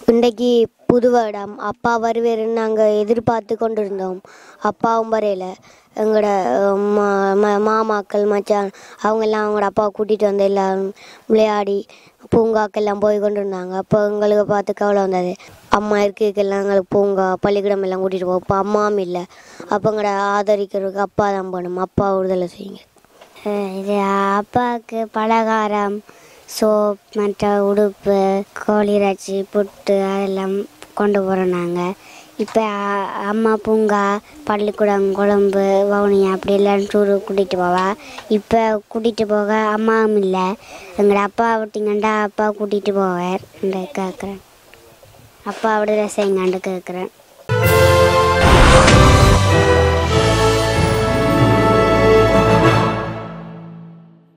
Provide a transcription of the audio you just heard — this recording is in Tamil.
இன்றைக்கு புது வருடம் அப்பா வருவாருன்னு நாங்கள் எதிர்பார்த்து கொண்டிருந்தோம் அப்பாவும் வரையில எங்களோட அஹ், மா- ம- மாமாக்கள் மச்சான் அவங்கெல்லாம் அவங்களோட அப்பாவை கூட்டிகிட்டு வந்து எல்லாரும் விளையாடி பூங்காக்கெல்லாம் போய் கொண்டு இருந்தாங்க அப்போ எங்களுக்கு பார்த்து கவலை வந்தது அம்மா இருக்கைக்கெல்லாம் எங்களுக்கு பூங்கா பள்ளிக்கூடம் எல்லாம் கூட்டிகிட்டு போவோம் இப்போ அம்மாவும் இல்லை அப்போ எங்களோட ஆதரிக்கிறதுக்கு அப்பா தான் போகணும் அப்பா விடுதலை செய்யுங்க இது அப்பாவுக்கு பலகாரம் சோப் மற்ற உடுப்பு கோழி இறைச்சி புட்டு அதெல்லாம் கொண்டு போகிறோம் நாங்கள் இப்போ அம்மா பூங்கா பள்ளிக்கூடம் கொழம்பு வவுனியா அப்படி எல்லாம் டூரு கூட்டிகிட்டு போவா இப்போ கூட்டிகிட்டு போக அம்மாவும் இல்லை எங்களோட அப்பா விட்டிங்கண்டா அப்பா கூட்டிகிட்டு போவார் கேட்குறேன் அப்பா விடுதலை செய்யுங்கண்டு கேட்குறேன்